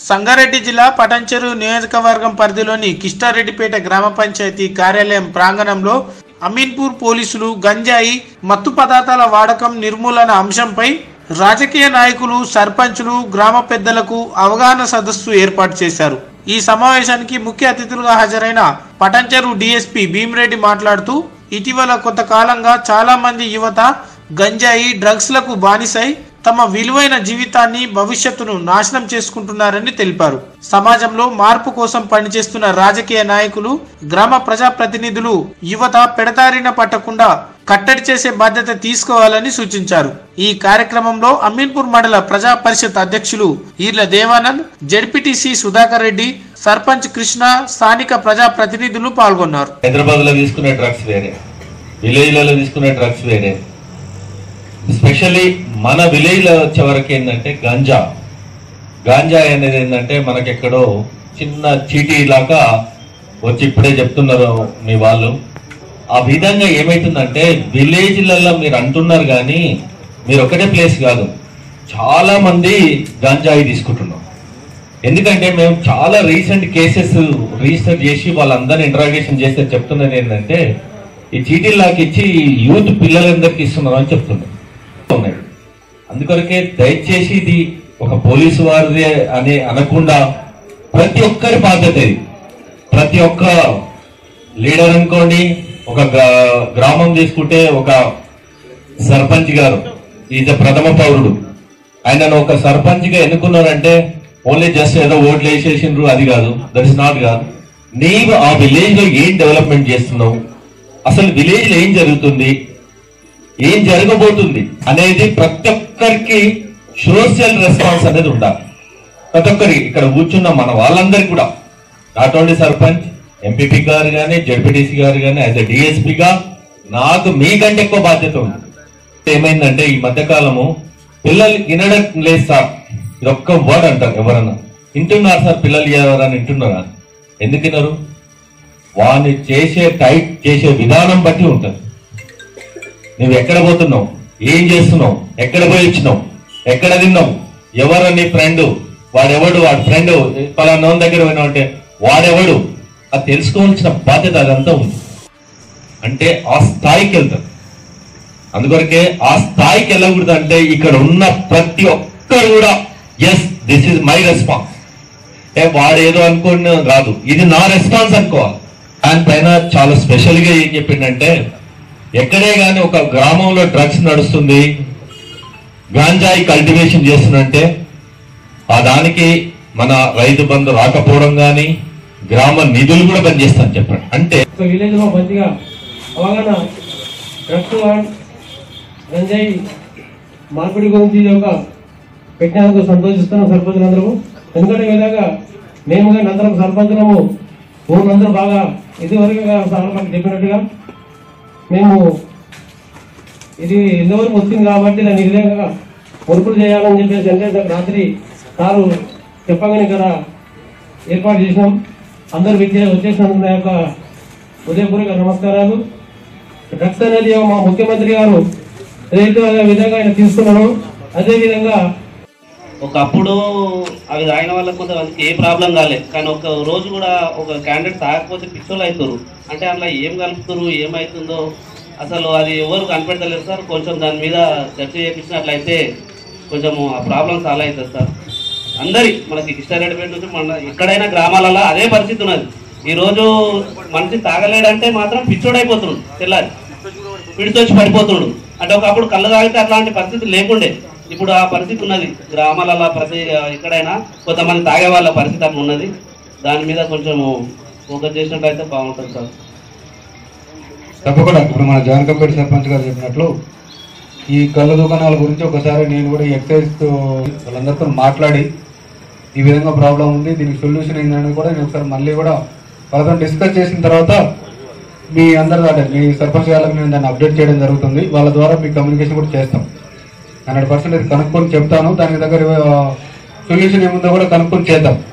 సంగారెడ్డి జిల్లా పటంచెరు నియోజకవర్గం పరిధిలోని కిష్టారెడ్డిపేట గ్రామ పంచాయతీ కార్యాలయం ప్రాంగణంలో అమీన్పూర్ పోలీసులు గంజాయి మత్తు పదార్థాల వాడకం నిర్మూలన అంశంపై రాజకీయ నాయకులు సర్పంచులు గ్రామ పెద్దలకు అవగాహన సదస్సు ఏర్పాటు చేశారు ఈ సమావేశానికి ముఖ్య అతిథులుగా హాజరైన పటంచెరు డిఎస్పి భీమిరెడ్డి మాట్లాడుతూ ఇటీవల కొంతకాలంగా చాలా మంది యువత గంజాయి డ్రగ్స్లకు బానిసై తమ విలువైన జీవితాన్ని భవిష్యత్తును నాశనం చేసుకుంటున్నారని తెలిపారు సమాజంలో మార్పు కోసం పనిచేస్తున్న రాజకీయ నాయకులు గ్రామ ప్రజా ప్రతినిధులు యువత పెడతారిన పట్టకుండా కట్టడి చేసే బాధ్యత తీసుకోవాలని సూచించారు ఈ కార్యక్రమంలో అమీన్పూర్ మండల ప్రజా పరిషత్ అధ్యక్షులు ఈర్ల దేవానంద్ జడ్పీటీసీ సుధాకర్ రెడ్డి సర్పంచ్ కృష్ణ స్థానిక ప్రజా ప్రతినిధులు పాల్గొన్నారు హైదరాబాద్ లో తీసుకునే డ్రగ్స్ వేరే విలేజ్లలో తీసుకునే డ్రగ్స్ వేరే స్పెషల్లీ మన విలేజ్ లో వచ్చే వరకు ఏంటంటే గంజా గాంజా అనేది ఏంటంటే మనకెక్కడో చిన్న చీటీ లాగా వచ్చి ఇప్పుడే చెప్తున్నారు మీ వాళ్ళు ఆ విధంగా ఏమైతుందంటే విలేజ్లలో మీరు అంటున్నారు కానీ మీరు ఒకటే ప్లేస్ కాదు చాలా మంది గంజాయి తీసుకుంటున్నారు ఎందుకంటే మేము చాలా రీసెంట్ కేసెస్ రీసెర్చ్ చేసి వాళ్ళందరిని ఇంటరాగేషన్ చేస్తే చెప్తున్నది ఏంటంటే ఈ చీటీలాకి ఇచ్చి యూత్ పిల్లలందరికీ ఇస్తున్నారు అని చెప్తున్నారు ఉన్నాయి అందుకొరకే దయచేసి ఇది ఒక పోలీసు వారిదే అని అనకుండా ప్రతి ఒక్కరి బాధ్యత ఇది ప్రతి ఒక్క లీడర్ అనుకోండి ఒక గ్రా- గ్రామం తీసుకుంటే ఒక సర్పంచ్ గారు ఈజ్ ప్రథమ పౌరుడు ఆయనను ఒక సర్పంచ్ గా ఎన్నుకున్నారంటే ఓన్లీ జస్ట్ ఏదో ఓట్లు వేసేసిండ్రు అది కాదు దట్ ఇస్ నాట్ కాదు నీవు ఆ విలేజ్ లో ఏం డెవలప్మెంట్ చేస్తున్నావు అసలు విలేజ్ లో ఏం జరుగుతుంది ఏం జరగబోతుంది అనేది ప్రతి ఒక్కరికి సోషల్ రెస్పాన్స్ అనేది ఉండాలి ప్రతి ఒక్కరికి ఇక్కడ కూర్చున్న మన వాళ్ళందరికీ కూడా నాట్ ఓన్లీ సర్పంచ్ ఎంపీపీ గారు కానీ జడ్పీటీసీ గారు కానీ యాజ్ ఎ డిఎస్పీగా నాకు మీకంటే ఎక్కువ బాధ్యత ఉంది ఏమైందంటే ఈ మధ్య కాలము పిల్లలు వినడం లేదు సార్ ఇది ఒక్క వర్డ్ అంటారు ఎవరన్నా వింటున్నారు సార్ పిల్లలు ఎవరన్నా వింటున్నారా ఎందుకు వినరు వాడిని చేసే టైప్ చేసే విధానం బట్టి ఉంటుంది నువ్వు ఎక్కడ పోతున్నావు ఏం చేస్తున్నావు ఎక్కడ పోయి వచ్చినావు ఎక్కడ తిన్నావు ఎవరు నీ ఫ్రెండ్ వాడెవడు వాడి ఫ్రెండ్ పలానా వాళ్ళ దగ్గర పోయినావు అంటే వాడెవడు అది తెలుసుకోవాల్సిన బాధ్యత అదంతా ఉంది అంటే ఆ స్థాయికి వెళ్తారు అందుకొరకే ఆ స్థాయికి వెళ్ళకూడదు అంటే ఇక్కడ ఉన్న ప్రతి ఒక్కరు కూడా yes this is my response అంటే వాడు ఏదో అనుకుని కాదు ఇది నా రెస్పాన్స్ అనుకోవాలి దానిపైన చాలా స్పెషల్ గా ఏం చెప్పిండంటే ఎక్కడే గాని ఒక గ్రామంలో డ్రగ్స్ నడుస్తుంది గాంజాయి కల్టివేషన్ చేస్తున్నంటే ఆ దానికి మన రైతు బంధు రాకపోవడం గాని గ్రామ నిధులు కూడా బంద్ చేస్తాను చెప్పాడు అంటే ఒక విలేజ్ లో మంచిగా అవగాహన డ్రగ్స్ అండ్ గంజాయి మార్పిడి గురించి ఇది ఒక పెట్టినందుకు సంతోషిస్తున్నాం సర్పంచులందరూ ఎందుకంటే ఈ విధంగా మేము కానీ అందరం సర్పంచులము ఊరందరూ బాగా ఇదివరకు సార్ మాకు చెప్పినట్టుగా మేము ఇది ఇంతవరకు వచ్చింది కాబట్టి దాన్ని ఈ విధంగా పొరుపులు చేయాలని చెప్పేసి అంటే రాత్రి సారు చెప్పగానే ఇక్కడ ఏర్పాటు చేసినాం అందరు విద్య వచ్చేసినందుకు నా యొక్క హృదయపూర్వక నమస్కారాలు డ్రగ్స్ అనేది మా ముఖ్యమంత్రి గారు ఏదైతే అదే విధంగా ఆయన తీసుకున్నారో అదే విధంగా ఒకప్పుడు అవి తాగిన వాళ్ళకి కొంతమందికి ఏ ప్రాబ్లం కాలేదు కానీ ఒక రోజు కూడా ఒక క్యాండిడేట్ తాగకపోతే పిచ్చోళ్ళు అవుతారు అంటే అందులో ఏం కలుపుతారు ఏమవుతుందో అసలు అది ఎవరు కనిపెడతలేరు సార్ కొంచెం దాని మీద చర్చ చేయించినట్లయితే కొంచెం ఆ ప్రాబ్లం సాల్వ్ అవుతుంది సార్ అందరి మనకి కిష్టారెడ్డిపేట నుంచి మన ఎక్కడైనా గ్రామాలలో అదే పరిస్థితి ఉన్నది ఈ రోజు మనిషి తాగలేడంటే మాత్రం పిచ్చోడైపోతున్నాడు తెల్లారి పిడితొచ్చి పడిపోతున్నాడు అంటే ఒకప్పుడు కళ్ళు తాగితే అట్లాంటి పరిస్థితి లేకుండే ఇప్పుడు ఆ పరిస్థితి ఉన్నది గ్రామాలలో ప్రతి ఎక్కడైనా కొంతమంది తాగే వాళ్ళ పరిస్థితి అట్లా ఉన్నది దాని మీద కొంచెం ఫోకస్ చేసినట్లయితే బాగుంటుంది సార్ తప్పకుండా ఇప్పుడు మన జానకంపేట సర్పంచ్ గారు చెప్పినట్లు ఈ కళ్ళ దుకాణాల గురించి ఒకసారి నేను కూడా ఈ ఎక్సైజ్ తో వాళ్ళందరితో మాట్లాడి ఈ విధంగా ప్రాబ్లం ఉంది దీనికి సొల్యూషన్ ఏంటని కూడా నేను ఒకసారి మళ్ళీ కూడా వాళ్ళతో డిస్కస్ చేసిన తర్వాత మీ అందరి దాకా మీ సర్పంచ్ గారికి నేను దాన్ని అప్డేట్ చేయడం జరుగుతుంది వాళ్ళ ద్వారా మీ కమ్యూనికేషన్ కూడా చేస్తాం హండ్రెడ్ పర్సెంట్ ఇది కనుక్కొని చెప్తాను దానికి దగ్గర సొల్యూషన్ ఏముందో కూడా కనుక్కొని చేద్దాం